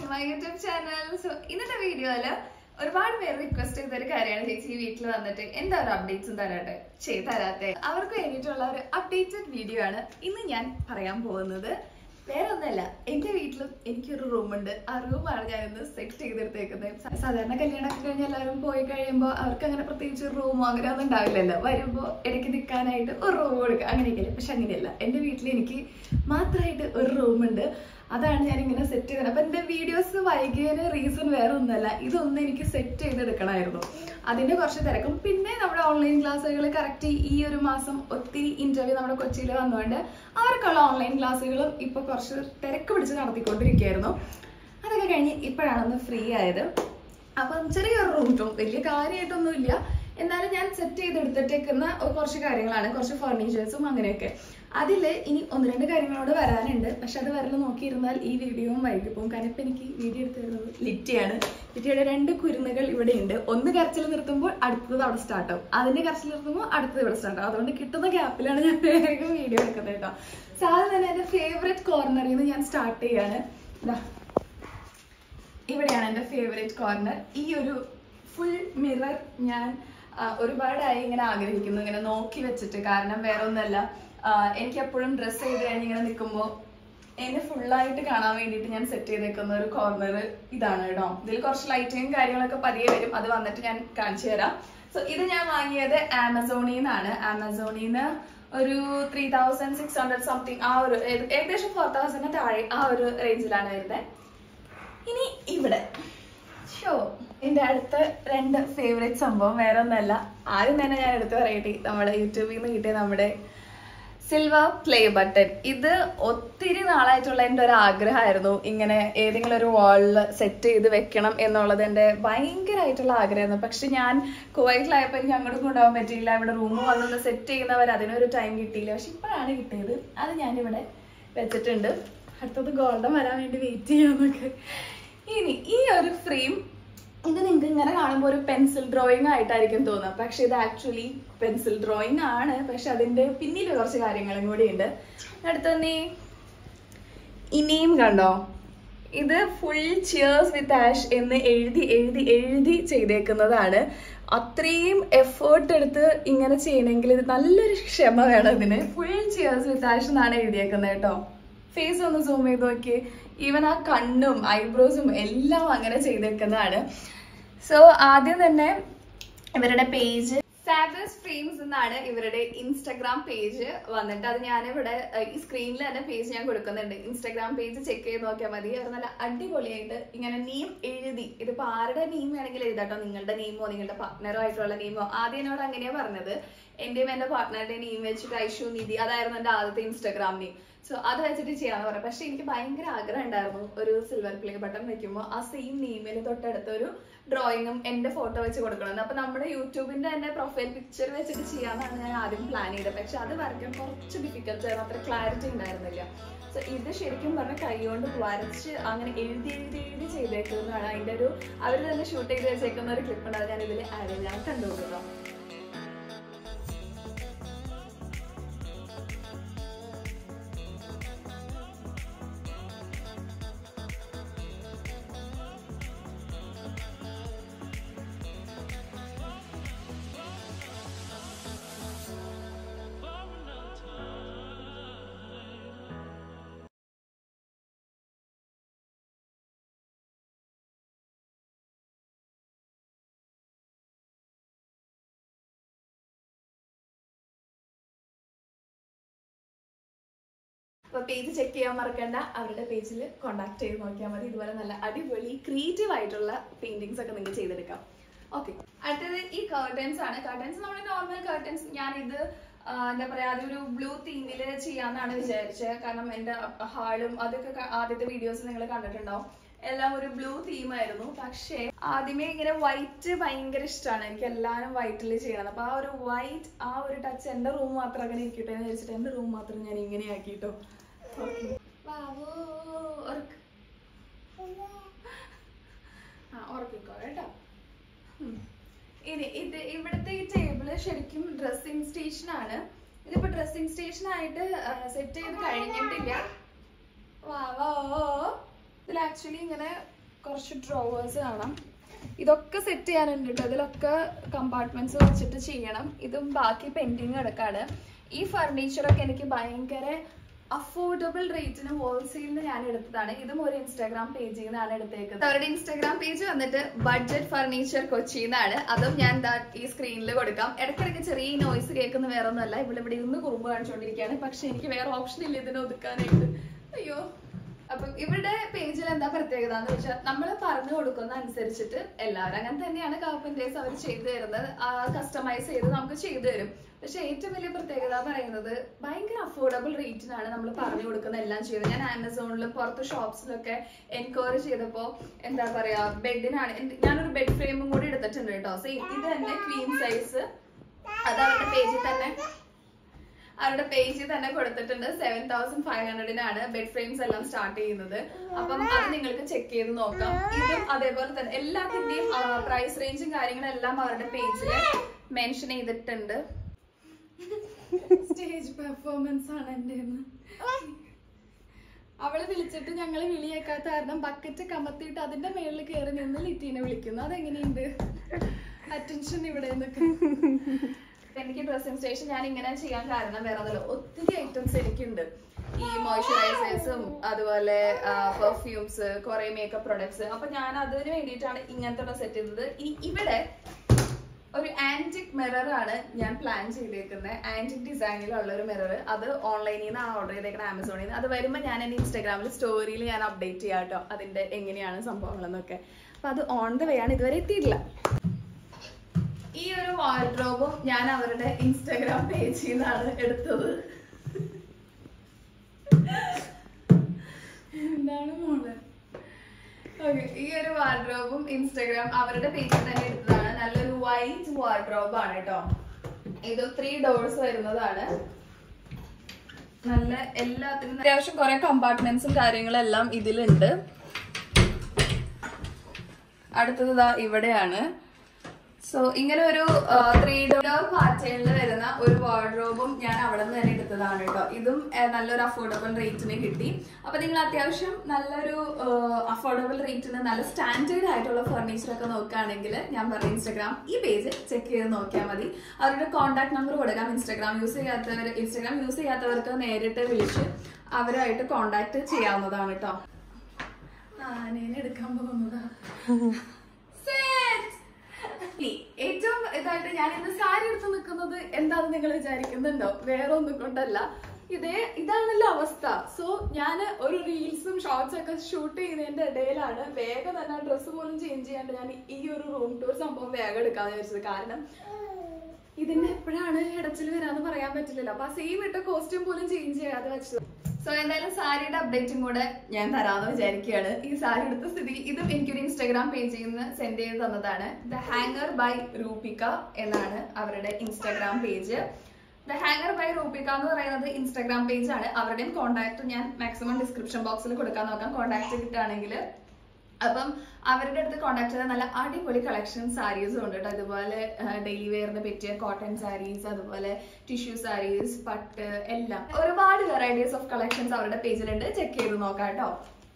My YouTube channel so ഇന്നത്തെ വീഡിയോയില് ഒരുപാട് പേര് റിക്വസ്റ്റ് ചെയ്ത ഒരു കാര്യമാണ് ചേച്ചി വീട്ടിൽ വന്നിട്ട് എന്താ ഒരു അപ്ഡേറ്റ്സും തരാട്ടെ ചെയ്ത് തരാത്തെ അവർക്ക് വേണ്ടിയിട്ടുള്ള ഒരു അപ്ഡേറ്റഡ് വീഡിയോ ആണ് ഇന്ന് ഞാൻ പറയാൻ പോകുന്നത് വേറെ ഒന്നല്ല എന്റെ വീട്ടിലും എനിക്കൊരു റൂമുണ്ട് ആ റൂമാണ് ഞാൻ ഇന്ന് സെറ്റ് ചെയ്തെടുത്തേക്കുന്നത് സ- സാധാരണ കല്യാണമൊക്കെ കഴിഞ്ഞ് എല്ലാവരും പോയി കഴിയുമ്പോൾ അവർക്ക് അങ്ങനെ പ്രത്യേകിച്ച് ഒരു റൂമോ അങ്ങനെ ഒന്നും ഉണ്ടാവില്ലല്ലോ വരുമ്പോൾ ഇടയ്ക്ക് നിൽക്കാനായിട്ട് ഒരു റൂം കൊടുക്കുക അങ്ങനെയൊക്കെയല്ലേ പക്ഷെ അങ്ങനെയല്ല എൻ്റെ വീട്ടിൽ എനിക്ക് മാത്രമായിട്ട് ഒരു റൂമുണ്ട് അതാണ് ഞാൻ ഇങ്ങനെ സെറ്റ് ചെയ്തത് അപ്പൊ എന്റെ വീഡിയോസ് വൈകിയതിന് റീസൺ വേറെ ഒന്നുമല്ല ഇതൊന്നും എനിക്ക് സെറ്റ് ചെയ്തെടുക്കണമായിരുന്നു അതിന്റെ കുറച്ച് തിരക്കും പിന്നെ നമ്മുടെ ഓൺലൈൻ ക്ലാസ്സുകൾ കറക്റ്റ് ഈ ഒരു മാസം ഒത്തിരി ഇന്റർവ്യൂ നമ്മുടെ കൊച്ചിയിൽ വന്നുകൊണ്ട് അവർക്കുള്ള ഓൺലൈൻ ക്ലാസ്സുകളും ഇപ്പൊ കുറച്ച് തിരക്ക് പിടിച്ച് നടത്തിക്കൊണ്ടിരിക്കുകയായിരുന്നു അതൊക്കെ കഴിഞ്ഞ് ഇപ്പോഴാണ് ഒന്ന് ഫ്രീ ആയത് അപ്പം ചെറിയൊരു റൂം ടൂം വലിയ കാര്യമായിട്ടൊന്നുമില്ല എന്നാലും ഞാൻ സെറ്റ് ചെയ്തെടുത്തിട്ടേക്കുന്ന കുറച്ച് കാര്യങ്ങളാണ് കുറച്ച് ഫർണിച്ചേഴ്സും അങ്ങനെയൊക്കെ അതിൽ ഇനി ഒന്ന് രണ്ട് കാര്യങ്ങളോട് വരാനുണ്ട് പക്ഷെ അത് വരൽ നോക്കിയിരുന്നാൽ ഈ വീഡിയോയും വൈകി പോകും കാരണം ഇപ്പം എനിക്ക് വീഡിയോ എടുത്ത് തരുന്നത് ലിറ്റിയാണ് ലിറ്റിയുടെ രണ്ട് കുരുന്നുകൾ ഇവിടെ ഉണ്ട് ഒന്ന് കരച്ചിൽ നിർത്തുമ്പോൾ അടുത്തത് അവിടെ സ്റ്റാർട്ട് ആവും അതിന്റെ കരച്ചിൽ നിർത്തുമ്പോൾ അടുത്തത് ഇവിടെ സ്റ്റാർട്ട് ആവും അതുകൊണ്ട് കിട്ടുന്ന ഗ്യാപ്പിലാണ് ഞാൻ വേഗം വീഡിയോ എടുക്കുന്നത് കേട്ടോ സാധാരണ തന്നെ എൻ്റെ ഫേവറേറ്റ് കോർണറിൽ നിന്ന് ഞാൻ സ്റ്റാർട്ട് ചെയ്യാണ് ഇതാ ഇവിടെയാണ് എൻ്റെ ഫേവറേറ്റ് കോർണർ ഈ ഒരു ഫുൾ മിറർ ഞാൻ ആ, ഒരുപാടായി ഇങ്ങനെ ആഗ്രഹിക്കുന്നു ഇങ്ങനെ നോക്കി വെച്ചിട്ട് കാരണം വേറെ ഒന്നല്ല ആ, എനിക്ക് എപ്പോഴും ഡ്രസ്സ് ചെയ്ത് കഴിഞ്ഞ് ഇങ്ങനെ നിൽക്കുമ്പോൾ എന്നെ ഫുള്ളായിട്ട് കാണാൻ വേണ്ടിയിട്ട് ഞാൻ സെറ്റ് ചെയ്തേക്കുന്ന ഒരു കോർണർ ഇതാണ് കേട്ടോ ഇതിൽ കുറച്ച് ലൈറ്റിങ്ങും കാര്യങ്ങളൊക്കെ പതിയെ വരും അത് വന്നിട്ട് ഞാൻ കാണിച്ചു തരാം സോ ഇത് ഞാൻ വാങ്ങിയത് ആമസോണിൽ നിന്നാണ് ആമസോണിൽ നിന്ന് ഒരു three thousand six hundred something ആ ഒരു ഏക- ഏകദേശം ഫോർ തൗസൻഡിന് താഴെ ആ ഒരു റേഞ്ചിലാണ് വരുന്നത് ഇനി ഇവിടെ ഷോ എന്റെ അടുത്ത രണ്ട് ഫേവറേറ്റ് സംഭവം വേറെ ഒന്നല്ല ആദ്യം തന്നെ ഞാൻ എടുത്തു പറയട്ടെ നമ്മുടെ യൂട്യൂബിൽ നിന്ന് കിട്ടിയ നമ്മുടെ സിൽവർ പ്ലേ ബട്ടൺ ഇത് ഒത്തിരി നാളായിട്ടുള്ള എൻ്റെ ഒരു ആഗ്രഹമായിരുന്നു ഇങ്ങനെ ഏതെങ്കിലും ഒരു വാളിൽ സെറ്റ് ചെയ്ത് വെക്കണം എന്നുള്ളത് എൻ്റെ ഭയങ്കരമായിട്ടുള്ള ആഗ്രഹമായിരുന്നു പക്ഷെ ഞാൻ കുവൈറ്റിലായപ്പോൾ എനിക്ക് അങ്ങോട്ട് കൊണ്ടുപോകാൻ പറ്റിയില്ല ഇവിടെ റൂം വന്നൊന്ന് സെറ്റ് ചെയ്യുന്നവർ അതിനൊരു ടൈം കിട്ടിയില്ല പക്ഷെ ഇപ്പോഴാണ് കിട്ടിയത് അത് ഞാനിവിടെ വെച്ചിട്ടുണ്ട് അടുത്തത് ഗോൾഡൻ വരാൻ വേണ്ടി വെയിറ്റ് ചെയ്യാന്നൊക്കെ ഇനി ഈ ഒരു ഫ്രെയിം ഇത് നിങ്ങൾക്ക് ഇങ്ങനെ കാണുമ്പോൾ ഒരു പെൻസിൽ ഡ്രോയിങ് ആയിട്ടായിരിക്കും തോന്നുക പക്ഷെ ഇത് ആക്ച്വലി പെൻസിൽ ഡ്രോയിങ് ആണ് പക്ഷെ അതിന്റെ പിന്നിൽ കുറച്ച് കാര്യങ്ങളും കൂടി ഉണ്ട് അടുത്തന്നെ ഇനിയും കണ്ടോ ഇത് ഫുൾ ചിയേഴ്സ് വിത്ത് ആഷ് എന്ന് എഴുതി എഴുതി എഴുതി ചെയ്തേക്കുന്നതാണ് അത്രയും എഫേർട്ട് എടുത്ത് ഇങ്ങനെ ചെയ്യണമെങ്കിൽ ഇത് നല്ലൊരു ക്ഷമ വേണം ഇതിന് ഫുൾ ചിയേഴ്സ് വിത്ത് ആഷ് എന്നാണ് എഴുതിയേക്കുന്നത് കേട്ടോ ഫേസ് ഒന്ന് സൂം ചെയ്ത് നോക്കി ഈവൻ ആ കണ്ണും ഐബ്രോസും എല്ലാം അങ്ങനെ ചെയ്തേക്കുന്നതാണ് സോ ആദ്യം തന്നെ ഇവരുടെ പേജ് ഫാബസ് ഫ്രെയിംസ് എന്നാണ് ഇവരുടെ ഇൻസ്റ്റഗ്രാം പേജ് വന്നിട്ട് അത് ഞാനിവിടെ ഏർ, ഈ സ്ക്രീനിൽ തന്നെ പേജ് ഞാൻ കൊടുക്കുന്നുണ്ട് ഇൻസ്റ്റഗ്രാം പേജ് ചെക്ക് ചെയ്ത് നോക്കിയാൽ മതി അവർ നല്ല അടിപൊളിയായിട്ട് ഇങ്ങനെ നെയിം എഴുതി ഇതിപ്പോ ആരുടെ നെയിം വേണമെങ്കിലും എഴുതാട്ടോ നിങ്ങളുടെ നെയിമോ നിങ്ങളുടെ പാർട്ട്ണറോ ആയിട്ടുള്ള നെയിമോ ആദ്യം എന്നോട് അങ്ങനെയാ പറഞ്ഞത് എന്റെയും എന്റെ പാർട്ട്ണറുടെ നെയിം വെച്ചിട്ട് ഐഷു നിധി അതായിരുന്നു എന്റെ ആദ്യത്തെ ഇൻസ്റ്റഗ്രാം നെയിം സോ അത് വെച്ചിട്ട് ചെയ്യാന്ന് പറയാം പക്ഷെ എനിക്ക് ഭയങ്കര ആഗ്രഹം ഉണ്ടായിരുന്നു ഒരു സിൽവർ പ്ലേ ബട്ടൺ വെക്കുമ്പോൾ ആ സെയിം നെയിമിൽ തൊട്ടടുത്ത ഒരു ഡ്രോയിങ്ങും എന്റെ ഫോട്ടോ വെച്ച് കൊടുക്കണം അപ്പൊ നമ്മുടെ യൂട്യൂബിന്റെ തന്നെ പ്രൊഫൈൽ പിക്ചർ വെച്ചിട്ട് ചെയ്യാന്നാണ് ഞാൻ ആദ്യം പ്ലാൻ ചെയ്തത് പക്ഷെ അത് വരയ്ക്കാൻ കുറച്ച് ഡിഫിക്കൽട്ട് ആയിരുന്നു അത്ര ക്ലാരിറ്റി ഉണ്ടായിരുന്നില്ല സോ ഇത് ശരിക്കും പറഞ്ഞ കൈകൊണ്ട് വരച്ച് അങ്ങനെ എഴുതി എഴുതി എഴുതി ചെയ്തേക്കുന്നതാണ് അതിന്റെ ഒരു അവർ തന്നെ ഷൂട്ട് ചെയ്ത് വെച്ചേക്കുന്ന ഒരു ക്ലിപ്പ് ഉണ്ട് അത് ഞാൻ ഇതിൽ ആഡ് ചെയ്ത് ഞാൻ കണ്ടുപോകുന്നു അപ്പൊ പേജ് ചെക്ക് ചെയ്യാൻ മറക്കണ്ട അവരുടെ പേജിൽ കോൺടാക്ട് ചെയ്ത് നോക്കിയാൽ മതി ഇതുപോലെ നല്ല അടിപൊളി ക്രിയേറ്റീവ് ആയിട്ടുള്ള പെയിന്റിങ്സ് ഒക്കെ നിങ്ങൾക്ക് ചെയ്തെടുക്കാം ഓക്കെ അടുത്തത് ഈ കർട്ടൻസ് ആണ് കർട്ടൻസ് നമ്മുടെ നോർമൽ കർട്ടൻസ് ഞാൻ ഇത് ആ, എന്താ പറയാ അതൊരു ബ്ലൂ തീമില് ചെയ്യാന്നാണ് വിചാരിച്ചത് കാരണം എന്റെ ഹാളും അതൊക്കെ ക- ആദ്യത്തെ വീഡിയോസ് നിങ്ങൾ കണ്ടിട്ടുണ്ടാവും എല്ലാം ഒരു ബ്ലൂ തീമായിരുന്നു പക്ഷേ ആദ്യമേ ഇങ്ങനെ വൈറ്റ് ഭയങ്കര ഇഷ്ടമാണ് എനിക്ക് എല്ലാവരും വൈറ്റിൽ ചെയ്യണം അപ്പൊ ആ ഒരു വൈറ്റ് ആ ഒരു ടച്ച് എന്റെ റൂം മാത്രം അങ്ങനെ ഇരിക്കട്ടെ എന്ന് വിചാരിച്ചിട്ട് എന്റെ റൂം മാത്രം ഞാൻ ഇങ്ങനെ ആക്കിട്ടോ ആ ഉറപ്പിക്കോ കേട്ടോ ഉം. ഇനി ഇത് ഇവിടുത്തെ ഈ ടേബിള് ശരിക്കും ഡ്രസ്സിംഗ് സ്റ്റേഷൻ ആണ് ഇതിപ്പോ ഡ്രസ്സിംഗ് സ്റ്റേഷൻ ആയിട്ട് സെറ്റ് ചെയ്ത് കഴിഞ്ഞിട്ടില്ല വാ വാ ഇതിൽ ആക്ച്വലി ഇങ്ങനെ കുറച്ച് ഡ്രോവേഴ്സ് കാണാം ഇതൊക്കെ സെറ്റ് ചെയ്യാനുണ്ട് കേട്ടോ ഇതിലൊക്കെ കമ്പാർട്ട്മെന്റ്സ് വെച്ചിട്ട് ചെയ്യണം ഇതും ബാക്കി പെൻഡിങ് കിടക്കാണ് ഈ ഫർണിച്ചറൊക്കെ എനിക്ക് ഭയങ്കര അഫോർഡബിൾ റേറ്റിന് ഹോൾസെയിലിന് ഞാൻ എടുത്തതാണ് ഇതും ഒരു ഇൻസ്റ്റാഗ്രാം പേജിൽ നിന്നാണ് എടുത്തേക്കുന്നത് അവരുടെ ഇൻസ്റ്റാഗ്രാം പേജ് വന്നിട്ട് ബഡ്ജറ്റ് ഫർണിച്ചർ കൊച്ചി എന്നാണ് അതും ഞാൻ ദാ ഈ സ്ക്രീനിൽ കൊടുക്കാം ഇടയ്ക്കിടയ്ക്ക് ചെറിയ നോയ്സ് കേൾക്കുന്ന വേറെ ഒന്നുമല്ല ഇവിടെ ഇവിടെ ഇരുന്ന് കുറുമ്പ് കാണിച്ചുകൊണ്ടിരിക്കുകയാണ് പക്ഷെ എനിക്ക് വേറെ ഓപ്ഷൻ ഇല്ല ഇതിനെ ഒതുക്കാനായിട്ട് അയ്യോ അപ്പം ഇവിടെ പേജിൽ എന്താ പ്രത്യേകത എന്ന് വെച്ചാൽ നമ്മൾ പറഞ്ഞു കൊടുക്കുന്ന അനുസരിച്ചിട്ട് എല്ലാവരും അങ്ങനെ തന്നെയാണ് കാർപ്പൻറ്റേഴ്സ് അവർ ചെയ്തു തരുന്നത് കസ്റ്റമൈസ് ചെയ്ത് നമുക്ക് ചെയ്തു തരും പക്ഷെ ഏറ്റവും വലിയ പ്രത്യേകത പറയുന്നത് ഭയങ്കര അഫോർഡബിൾ റേറ്റിനാണ് നമ്മൾ പറഞ്ഞു കൊടുക്കുന്ന എല്ലാം ചെയ്തത് ഞാൻ ആമസോണിലും പുറത്ത് ഷോപ്സിലൊക്കെ എൻക്വയറി ചെയ്തപ്പോ എന്താ പറയാ ബെഡിനാണ് എന്ത്- ഞാനൊരു ബെഡ് ഫ്രെയിമും കൂടി എടുത്തിട്ടുണ്ട് കേട്ടോ സോ ഇത് തന്നെ ക്വീൻ സൈസ് അത് അവരുടെ പേജിൽ തന്നെ അവരുടെ പേജിൽ തന്നെ കൊടുത്തിട്ടുണ്ട് സെവൻ തൗസൻഡ് ഫൈവ് ഹൺഡ്രഡിനാണ് ബെഡ് ഫ്രെയിംസ് എല്ലാം സ്റ്റാർട്ട് ചെയ്യുന്നത് അപ്പം അത് നിങ്ങൾക്ക് ചെക്ക് ചെയ്ത് നോക്കാം ഇതും അതേപോലെ തന്നെ എല്ലാത്തിന്റെയും പ്രൈസ് റേഞ്ചും കാര്യങ്ങളും എല്ലാം അവരുടെ പേജിൽ മെൻഷൻ ചെയ്തിട്ടുണ്ട് സ്റ്റേജ് പെർഫോമൻസ് ആണ് എൻ്റെ അവള് വിളിച്ചിട്ട് ഞങ്ങള് വിളിയേക്കാത്ത കാരണം ബക്കറ്റ് കമത്തിയിട്ട് അതിന്റെ മേളിൽ കയറി നിന്ന് ലിറ്റീനെ വിളിക്കുന്നു അതെങ്ങനെയുണ്ട് അറ്റൻഷൻ ഇവിടെ നിന്നൊക്കെ എനിക്ക് ഡ്രസ്സിംഗ് സ്റ്റേഷൻ ഞാൻ ഇങ്ങനെ ചെയ്യാൻ കാരണം വേറെ ഒന്നുമില്ല ഒത്തിരി ഐറ്റംസ് എനിക്കുണ്ട് ഈ മോയ്സ്ചറൈസേഴ്സും അതുപോലെ പെർഫ്യൂംസ് കുറെ മേക്കപ്പ് പ്രൊഡക്ട്സ് അപ്പൊ ഞാൻ അതിന് വേണ്ടിയിട്ടാണ് ഇങ്ങനത്തെ സെറ്റ് ചെയ്തത് ഇനി ഇവിടെ ഒരു ആന്റിക് മിറർ ആണ് ഞാൻ പ്ലാൻ ചെയ്തേക്കുന്നത് ആന്റിക് ഡിസൈനിലുള്ള ഒരു മിറർ അത് ഓൺലൈനിൽ നിന്നാണ് ഓർഡർ ചെയ്തേക്കുന്നത് ആമസോണിൽ നിന്ന് അത് വരുമ്പോൾ ഞാൻ എൻ്റെ ഇൻസ്റ്റാഗ്രാമിൽ സ്റ്റോറിയിൽ ഞാൻ അപ്ഡേറ്റ് ചെയ്യാം കേട്ടോ അതിന്റെ എങ്ങനെയാണ് സംഭവങ്ങളെന്നൊക്കെ അപ്പൊ അത് ഓൺ ദ വേ ആണ് ഇതുവരെ എത്തിയിട്ടില്ല ഈ ഒരു വാർഡ്രോബും ഞാൻ അവരുടെ ഇൻസ്റ്റാഗ്രാം പേജിൽ നിന്നാണ് എടുത്തത് എന്താണ് മോളെ Okay, ഈ ഒരു വാർഡ്രോബും ഇൻസ്റ്റാഗ്രാം അവരുടെ പേജിൽ തന്നെ എടുത്തതാണ് നല്ലൊരു വൈറ്റ് വാർഡ്രോബ് ആണ് കേട്ടോ ഇത് ത്രീ ഡോർസ് വരുന്നതാണ് നല്ല എല്ലാത്തിനും അത്യാവശ്യം കുറെ കമ്പാർട്ട്മെന്റ്സും കാര്യങ്ങളും എല്ലാം ഇതിലുണ്ട് അടുത്തത് ഇതാ ഇവിടെയാണ് സോ ഇങ്ങനെ ഒരു ത്രീ ഡോർ പാറ്റേണിൽ വരുന്ന ഒരു വാർഡ്രോബും ഞാൻ അവിടെ നിന്ന് തന്നെ എടുത്തതാണ് കേട്ടോ ഇതും ആ, നല്ലൊരു അഫോർഡബിൾ റേറ്റിന് കിട്ടി അപ്പൊ നിങ്ങൾ അത്യാവശ്യം നല്ലൊരു അഫോർഡബിൾ റേറ്റിന് നല്ല സ്റ്റാൻഡേർഡ് ആയിട്ടുള്ള ഫർണിച്ചർ ഒക്കെ നോക്കുകയാണെങ്കിൽ ഞാൻ പറഞ്ഞ ഇൻസ്റ്റാഗ്രാം ഈ പേജ് ചെക്ക് ചെയ്ത് നോക്കിയാൽ മതി അവരുടെ കോൺടാക്ട് നമ്പർ കൊടുക്കാം ഇൻസ്റ്റാഗ്രാം യൂസ് ചെയ്യാത്തവർ ഇൻസ്റ്റാഗ്രാം യൂസ് ചെയ്യാത്തവർക്ക് നേരിട്ട് വിളിച്ച് അവരുമായിട്ട് കോൺടാക്ട് ചെയ്യാവുന്നതാണ് കേട്ടോ ആനേനെ എടുക്കാൻ പോകുന്നതാ Set. ഇനി ഏറ്റവും ഇതായിട്ട് ഞാൻ ഇന്ന് സാരി എടുത്ത് നിൽക്കുന്നത് എന്താണെന്ന് നിങ്ങൾ വിചാരിക്കുന്നുണ്ടോ വേറെ ഒന്നും കൊണ്ടല്ല ഇതേ ഇതാണല്ലോ അവസ്ഥ സോ ഞാൻ ഒരു റീൽസും ഷോർട്സ് ഒക്കെ ഷൂട്ട് ചെയ്യുന്നതിന്റെ ഇടയിലാണ് വേഗം തന്നെ ഡ്രസ്സ് പോലും ചേഞ്ച് ചെയ്യാണ്ട് ഞാൻ ഈ ഒരു റൂം ടൂർ സംഭവം വേഗം എടുക്കാന്ന് വിചാരിച്ചത് കാരണം ഇതിന്റെ എപ്പോഴാണ് ഇടച്ചിൽ വരാന്ന് പറയാൻ പറ്റില്ലല്ലോ അപ്പൊ ആ സെയിം ഇട്ട കോസ്റ്റ്യൂം പോലും ചേഞ്ച് ചെയ്യാതെ വെച്ചത് സോ എന്തായാലും സാരിയുടെ അപ്ഡേറ്റും കൂടെ ഞാൻ തരാമെന്ന് വിചാരിക്കുകയാണ് ഈ സാരി എടുത്ത സ്ഥിതി ഇതും എനിക്കൊരു ഇൻസ്റ്റാഗ്രാം പേജിൽ നിന്ന് സെൻഡ് ചെയ്ത് തന്നതാണ് ദ ഹാങ്ങർ ബൈ റൂപിക എന്നാണ് അവരുടെ Instagram page the hanger by Rupika എന്ന് പറയുന്നത് ഇൻസ്റ്റാഗ്രാം പേജ് ആണ് അവരുടെയും കോൺടാക്ട് ഞാൻ മാക്സിമം ഡിസ്ക്രിപ്ഷൻ ബോക്സിൽ കൊടുക്കാൻ നോക്കാം കോൺടാക്ട് കിട്ടുകയാണെങ്കിൽ അപ്പം അവരുടെ അടുത്ത് കോൺടാക്ട് ചെയ്ത നല്ല അടിപൊളി കളക്ഷൻ സാരീസും ഉണ്ട് കേട്ടോ അതുപോലെ ഡെയിലി വെയറിന് പറ്റിയ കോട്ടൺ സാരീസ് അതുപോലെ ടിഷ്യൂ സാരീസ് പട്ട് എല്ലാം ഒരുപാട് വെറൈറ്റീസ് ഓഫ് കളക്ഷൻസ് അവരുടെ പേജിലുണ്ട് ചെക്ക് ചെയ്ത് നോക്കാം കേട്ടോ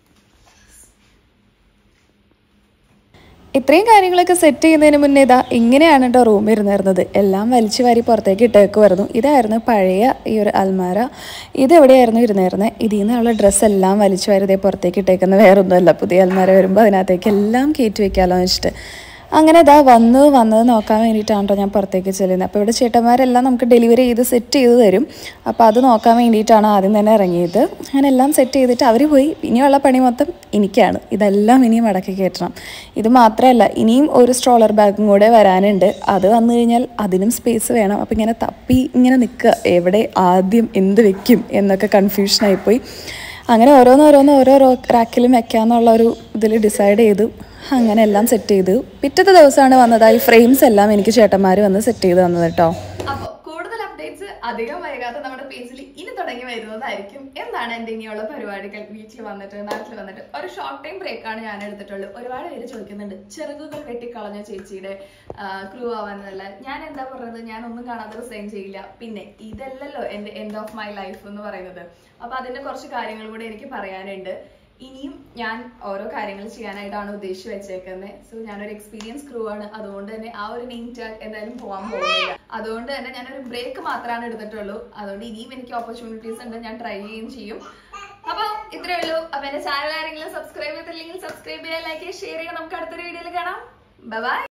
ഇത്രയും കാര്യങ്ങളൊക്കെ സെറ്റ് ചെയ്യുന്നതിന് മുന്നേ ഇതാ ഇങ്ങനെയാണ് കേട്ടോ റൂം ഇരുന്നിരുന്നത് എല്ലാം വലിച്ചു വാരി പുറത്തേക്ക് ഇട്ടേക്കുമായിരുന്നു ഇതായിരുന്നു പഴയ ഈ ഒരു അൽമാര ഇത് എവിടെയായിരുന്നു ഇരുന്നിരുന്നത് ഇതിൽ നിന്നുള്ള ഡ്രസ്സ് എല്ലാം വലിച്ചു വാരി ഇതേ പുറത്തേക്ക് ഇട്ടേക്കുന്ന വേറെ ഒന്നുമല്ല പുതിയ അൽമാര വരുമ്പോൾ അതിനകത്തേക്ക് എല്ലാം കയറ്റി വെക്കാമല്ലോ എന്ന് വെച്ചിട്ട് അങ്ങനെ ഇതാ വന്ന് വന്നത് നോക്കാൻ വേണ്ടിയിട്ടാണ് കേട്ടോ ഞാൻ പുറത്തേക്ക് ചെല്ലുന്നത് അപ്പോൾ ഇവിടെ ചേട്ടന്മാരെല്ലാം നമുക്ക് ഡെലിവറി ചെയ്ത് സെറ്റ് ചെയ്ത് തരും അപ്പോൾ അത് നോക്കാൻ വേണ്ടിയിട്ടാണ് ആദ്യം തന്നെ ഇറങ്ങിയത് അങ്ങനെ എല്ലാം സെറ്റ് ചെയ്തിട്ട് അവർ പോയി ഇനിയുള്ള പണി മൊത്തം എനിക്കാണ് ഇതെല്ലാം ഇനിയും മടക്കി കയറ്റണം ഇത് മാത്രമല്ല ഇനിയും ഒരു സ്ട്രോളർ ബാഗും കൂടെ വരാനുണ്ട് അത് വന്നു കഴിഞ്ഞാൽ അതിനും സ്പേസ് വേണം അപ്പോൾ ഇങ്ങനെ തപ്പി ഇങ്ങനെ നിൽക്കുക എവിടെ ആദ്യം എന്ത് വെക്കും എന്നൊക്കെ കൺഫ്യൂഷനായിപ്പോയി അങ്ങനെ ഓരോന്നോരോന്ന് ഓരോ റാക്കിലും വെക്കാന്നുള്ള ഒരു ഇതിൽ ഡിസൈഡ് ചെയ്തു അങ്ങനെ എല്ലാം സെറ്റ് ചെയ്തു പിറ്റത്തെ ദിവസമാണ് വന്നതായി ഫ്രെയിംസ് എല്ലാം എനിക്ക് ചേട്ടന്മാർ വന്ന് സെറ്റ് ചെയ്ത് തന്നത് കേട്ടോ അപ്പൊ കൂടുതൽ അപ്ഡേറ്റ്സ് അധികം വൈകാതെ നമ്മുടെ പേജിൽ ഇനി തുടങ്ങി വരുന്നതായിരിക്കും എന്താണ് എന്റെ ഇനിയുള്ള പരിപാടികൾ വീട്ടിൽ വന്നിട്ട് നാട്ടിൽ വന്നിട്ട് ഒരു ഷോർട്ട് ടൈം ബ്രേക്ക് ആണ് ഞാൻ എടുത്തിട്ടുള്ളത് ഒരുപാട് പേര് ചോദിക്കുന്നുണ്ട് ചിറകുകൾ വെട്ടിക്കളഞ്ഞ ചേച്ചിയുടെ ക്രൂ ആവാനല്ല ഞാൻ എന്താ പറഞ്ഞത് ഞാൻ ഒന്നും കാണാതെ റിസൈൻ ചെയ്യില്ല പിന്നെ ഇതല്ലല്ലോ എന്റെ എൻഡ് ഓഫ് മൈ ലൈഫ് എന്ന് പറയുന്നത് അപ്പൊ അതിന്റെ കുറച്ച് കാര്യങ്ങൾ കൂടെ എനിക്ക് പറയാനുണ്ട് ഇനിയും ഞാൻ ഓരോ കാര്യങ്ങൾ ചെയ്യാനായിട്ടാണ് ഉദ്ദേശിച്ച് വെച്ചേക്കുന്നത് സോ ഞാനൊരു എക്സ്പീരിയൻസ് ക്രൂ ആണ് അതുകൊണ്ട് തന്നെ ആ ഒരു നെയിം ടാഗ് എന്തായാലും പോകാൻ പോകുന്നില്ല അതുകൊണ്ട് തന്നെ ഞാനൊരു ബ്രേക്ക് മാത്രമാണ് എടുത്തിട്ടുള്ളൂ അതുകൊണ്ട് ഇനിയും എനിക്ക് ഓപ്പർച്യൂണിറ്റീസ് ഉണ്ട് ഞാൻ ട്രൈ ചെയ്യുകയും ചെയ്യും അപ്പൊ ഇത്രേ ഉള്ളൂ അപ്പൊ എന്റെ ചാനൽ ആരെങ്കിലും സബ്സ്ക്രൈബ് ചെയ്തില്ലെങ്കിൽ സബ്സ്ക്രൈബ് ചെയ്യുക ലൈക്ക് ചെയ്യുക ഷെയർ ചെയ്യുക നമുക്ക് അടുത്തൊരു വീഡിയോയിൽ കാണാം ബൈ